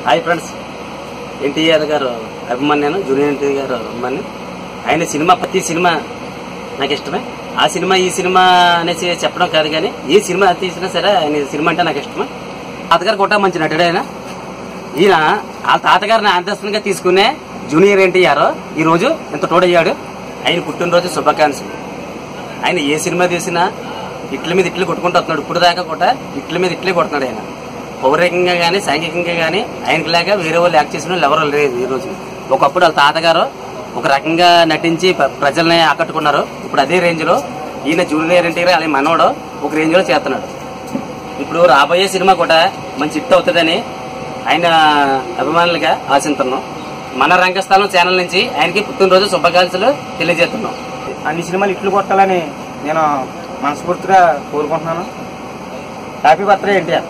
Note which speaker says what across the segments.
Speaker 1: hi friends NTR గారు అభిమాని నేను జూనియర్ ఎన్టీఆర్ గారు అభిమాని ఆయన సినిమా ప్రతి సినిమా నాకు ఇష్టమే ఆ సినిమా ఈ సినిమా అనేసి చెప్పడం కాదు కానీ ఏ సినిమా తీసినా సరే ఆయన సినిమా అంటే నాకు ఇష్టమే తాతగారు కూడా మంచి నటుడు ఆయన ఈయన ఆ తాతగారిని అంతస్తుగా తీసుకునే జూనియర్ ఎన్టీఆర్ ఈ రోజు ఇంత తోడయ్యాడు ఆయన పుట్టినరోజు శుభాకాంక్షలు ఆయన ఏ సినిమా తీసినా ఇట్ల మీద ఇట్లు కొట్టుకుంటూ వస్తున్నాడు ఇప్పుడు దాకా కూడా ఇట్ల మీద ఇట్లే కొడుతున్నాడు ఆయన పౌరికంగా గానీ సాంఘికంగా గానీ ఆయనకి లేక వేరే వాళ్ళు యాక్ట్ చేసిన వాళ్ళు ఎవరు లేదు ఈ రోజు ఒకప్పుడు వాళ్ళ తాతగారు ఒక రకంగా నటించి ప్ర- ప్రజల్ని ఆకట్టుకున్నారు ఇప్పుడు అదే రేంజ్ లో ఈయన జూనియర్ ఎన్టీఆర్ అలాగే మనవడు ఒక రేంజ్ లో చేస్తున్నాడు ఇప్పుడు రాబోయే సినిమా కూడా మంచి హిట్ అవుతుందని ఆయన అభిమానులుగా ఆశిస్తున్నాం మన రంగస్థలం ఛానల్ నుంచి ఆయనకి పుట్టినరోజు శుభాకాంక్షలు తెలియజేస్తున్నాం
Speaker 2: అన్ని సినిమాలు ఇట్లు కొట్టాలని నేను మనస్ఫూర్తిగా కోరుకుంటున్నాను happy birthday NTR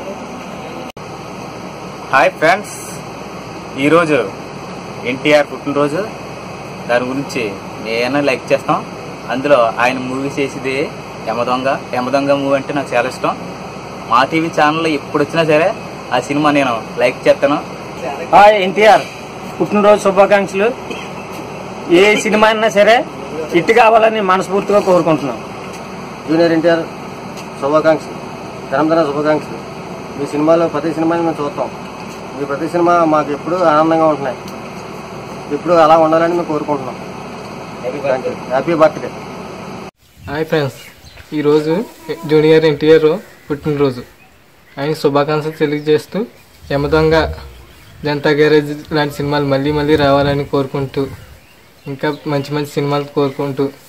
Speaker 3: hi friends ఈరోజు ఎన్టీఆర్ పుట్టినరోజు దాని గురించి నేను లైక్ చేస్తాం అందులో ఆయన మూవీ చేసేది యమదొంగ యమదొంగ మూవీ అంటే నాకు చాలా ఇష్టం మా టీవీ ఛానల్లో ఎప్పుడు వచ్చినా సరే ఆ సినిమా నేను లైక్ చేస్తాను
Speaker 2: హాయ్ ఎన్టీఆర్ పుట్టినరోజు శుభాకాంక్షలు ఏ సినిమా అయినా సరే హిట్ కావాలని మనస్ఫూర్తిగా కోరుకుంటున్నాం
Speaker 4: జూనియర్ ఎన్టీఆర్ శుభాకాంక్షలు జన్మదిన శుభాకాంక్షలు మీ సినిమాలో ప్రతి సినిమాని మేము చూస్తాం మీ ప్రతి సినిమా మాకు ఎప్పుడు ఆనందంగా ఉంటున్నాయి ఎప్పుడు అలా ఉండాలని మేము కోరుకుంటున్నాం హ్యాపీ బర్త్డే
Speaker 5: హాయ్ ఫ్రెండ్స్ ఈరోజు జూనియర్ ఎన్టీఆర్ పుట్టినరోజు ఆయన శుభాకాంక్షలు తెలియజేస్తూ యమదొంగ జనతా గ్యారేజ్ లాంటి సినిమాలు మళ్ళీ మళ్ళీ రావాలని కోరుకుంటూ ఇంకా మంచి మంచి సినిమాలు కోరుకుంటూ